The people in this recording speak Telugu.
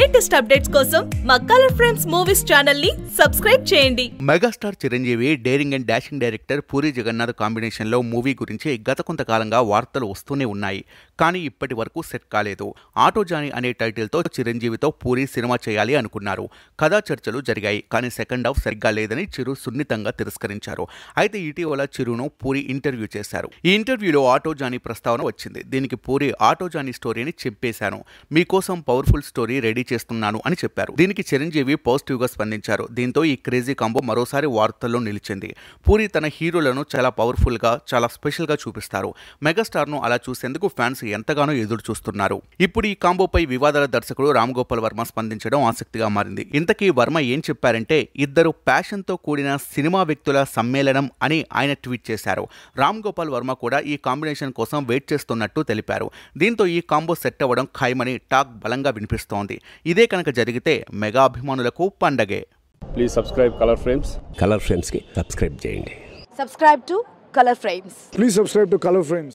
లేటెస్ట్ అప్డేట్స్ కోసం మా కలర్ ఫ్రెండ్స్ మూవీస్ ఛానల్ ని సబ్స్క్రైబ్ చేయండి megastar Chiranjeevi daring and dashing director Puri Jagannadh కాంబినేషన్లో మూవీ గురించి గత కొంతకాలంగా వార్తలు వస్తూనే ఉన్నాయి కానీ ఇప్పటి వరకు సెట్ కాలేదు ఆటో జానీ అనే టైటిల్తో చిరంజీవితో పూరి సినిమా చేయాలి అనుకున్నారు కథా చర్చలు జరిగాయి కానీ సెకండ్ హాఫ్ సరిగ్గా లేదని చిరు సున్నితంగా తిరస్కరించారు అయితే ఇటీవల చిరును పూరి ఇంటర్వ్యూ చేశారు ఈ ఇంటర్వ్యూలో ఆటో జానీ ప్రస్తావన వచ్చింది దీనికి పూరి ఆటో జానీ స్టోరీని చెప్పేశాను మీకోసం పవర్ఫుల్ స్టోరీ రెడీ చేస్తున్నాను అని చెప్పారు దీనికి చిరంజీవి పాజిటివ్ గా స్పందించారు దీంతో ఈ క్రేజీ కాంబో మరోసారి వార్తల్లో నిలిచింది పూరి తన హీరోలను చాలా పవర్ఫుల్ గా చాలా స్పెషల్ గా చూపిస్తారు మెగాస్టార్ ను అలా చూసేందుకు ఫ్యాన్స్ ఎంతగానో ఎదురు చూస్తున్నారు ఇప్పుడు ఈ కాంబోపై వివాదాల దర్శకుడు రామ్ గోపాల్ వర్మ స్పందించడం ఆసక్తిగా మారింది ఇంతకీ వర్మ ఏం చెప్పారంటే ఇద్దరు ప్యాషన్ తో కూడిన సినిమా వ్యక్తుల సమ్మేళనం అని ఆయన ట్వీట్ చేశారు రామ్ గోపాల్ వర్మ కూడా ఈ కాంబినేషన్ కోసం వెయిట్ చేస్తున్నట్టు తెలిపారు దీంతో ఈ కాంబో సెట్ అవ్వడం ఖాయమని టాక్ బలంగా వినిపిస్తోంది ఇదే కనుక జరిగితే మెగా అభిమానులకు పండగే please subscribe colour frames colour ఫ్రేమ్స్కి సబ్స్క్రైబ్ చేయండి subscribe to color frames Please subscribe to Color Frames.